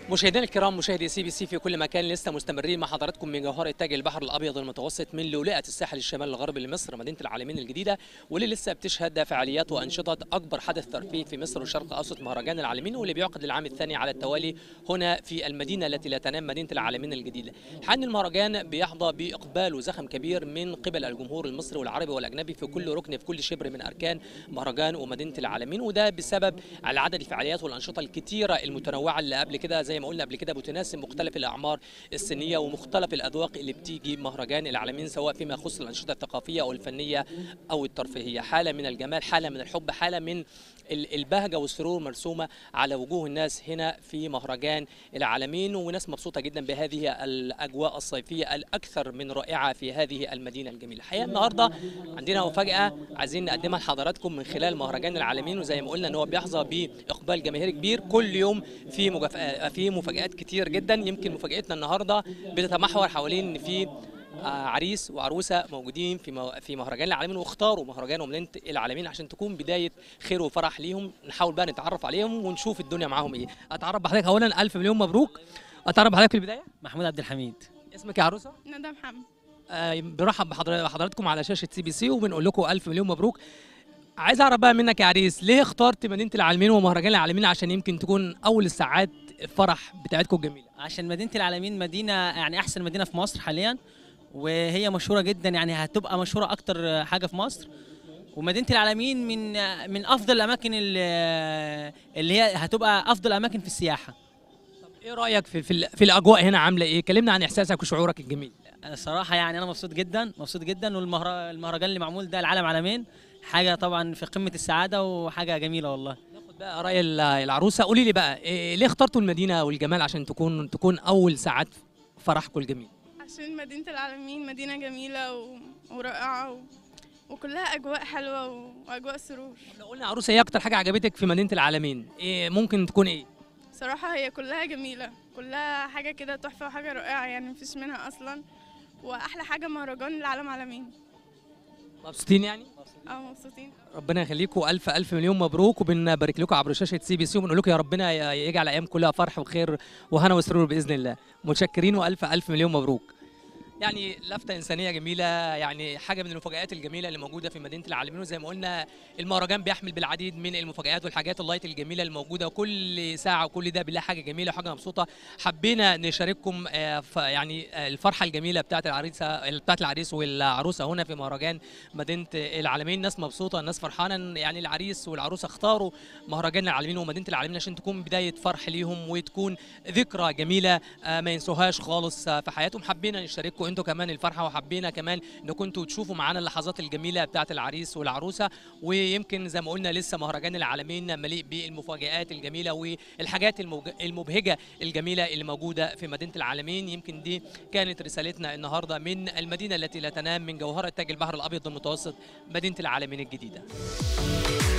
مشاهدينا الكرام مشاهدي سي بي سي في كل مكان لسه مستمرين مع حضراتكم من جوهرة تاج البحر الابيض المتوسط من لؤلؤة الساحل الشمالي الغربي لمصر مدينة العالمين الجديدة واللي لسه بتشهد فعاليات وانشطة اكبر حدث ترفيهي في مصر والشرق الاوسط مهرجان العالمين واللي بيعقد للعام الثاني على التوالي هنا في المدينة التي لا تنام مدينة العالمين الجديدة. حان المهرجان بيحظى باقبال وزخم كبير من قبل الجمهور المصري والعربي والاجنبي في كل ركن في كل شبر من اركان مهرجان ومدينة العالمين وده بسبب على عدد الفعاليات والانشطة الكتيرة المتنوعة اللي قبل كده زي ما قلنا قبل كده بتناسب مختلف الاعمار السنيه ومختلف الاذواق اللي بتيجي مهرجان العالمين سواء فيما يخص الانشطه الثقافيه او الفنيه او الترفيهيه حاله من الجمال حاله من الحب حاله من البهجه والسرور مرسومه على وجوه الناس هنا في مهرجان العالمين وناس مبسوطه جدا بهذه الاجواء الصيفيه الاكثر من رائعه في هذه المدينه الجميله الحقيقه النهارده عندنا مفاجاه عايزين نقدمها لحضراتكم من خلال مهرجان العالمين وزي ما قلنا ان هو بيحظى باقبال جماهيري كبير كل يوم في مجف... في مفاجات كتير جدا يمكن مفاجاتنا النهارده بتتمحور حوالين ان في عريس وعروسه موجودين في في مهرجان العالمين واختاروا مهرجان ومدينه العالمين عشان تكون بدايه خير وفرح ليهم نحاول بقى نتعرف عليهم ونشوف الدنيا معاهم ايه اتعرف بحضرتك اولا الف مليون مبروك اتعرف بحضرتك في البدايه محمود عبد الحميد اسمك يا عروسه ندى محمد آه برحب بحضراتكم على شاشه سي بي سي وبنقول لكم الف مليون مبروك عايز اعرف بقى منك يا عريس ليه اخترت مدينه العالمين ومهرجان العالمين عشان يمكن تكون اول الساعات الفرح بتاعتكم الجميله عشان مدينه العالمين مدينه يعني احسن مدينه في مصر حاليا وهي مشهوره جدا يعني هتبقى مشهوره اكتر حاجه في مصر ومدينه العالمين من من افضل الاماكن اللي هي هتبقى افضل اماكن في السياحه طب ايه رايك في في, في الاجواء هنا عامله ايه كلمنا عن احساسك وشعورك الجميل الصراحه يعني انا مبسوط جدا مبسوط جدا والمهرجان اللي معمول ده العالم عالمين حاجه طبعا في قمه السعاده وحاجه جميله والله ناخد بقى راي العروسه قولي لي بقى إيه ليه اخترتوا المدينه والجمال عشان تكون تكون اول ساعات فرحكم الجميل عشان مدينة العالمين مدينة جميلة و... ورائعة و... وكلها أجواء حلوة و... وأجواء سرور لو قلنا عروسه ايه اكتر حاجه عجبتك في مدينه العالمين إيه ممكن تكون ايه صراحة هي كلها جميلة كلها حاجة كده تحفة وحاجة رائعة يعني مفيش منها أصلا وأحلى حاجة مهرجان العالم عالمين مبسوطين يعني اه مبسوطين ربنا يخليكم الف الف مليون مبروك وبنبارك لكم عبر شاشه سي بي سي وبنقول لكم يا ربنا يجعل ايام كلها فرح وخير وهنا وسرور باذن الله متشكرين والف الف مليون مبروك يعني لفته انسانيه جميله يعني حاجه من المفاجات الجميله اللي موجوده في مدينه العالمين وزي ما قلنا المهرجان بيحمل بالعديد من المفاجات والحاجات اللايت الجميله الموجوده وكل ساعه وكل ده بالله حاجه جميله وحاجه مبسوطه حبينا نشارككم يعني الفرحه الجميله بتاعه العريسه بتاعه العريس والعروسه هنا في مهرجان مدينه العالمين ناس مبسوطه الناس فرحانه يعني العريس والعروسه اختاروا مهرجان العالمين ومدينه العالمين عشان تكون بدايه فرح ليهم وتكون ذكرى جميله ما ينسوهاش خالص في حياتهم حبينا نشارككم انتوا كمان الفرحه وحبينا كمان ان كنتوا تشوفوا معانا اللحظات الجميله بتاعه العريس والعروسه ويمكن زي ما قلنا لسه مهرجان العالمين مليء بالمفاجآت الجميله والحاجات المبهجه الجميله اللي موجوده في مدينه العالمين يمكن دي كانت رسالتنا النهارده من المدينه التي لا تنام من جوهره تاج البحر الابيض المتوسط مدينه العالمين الجديده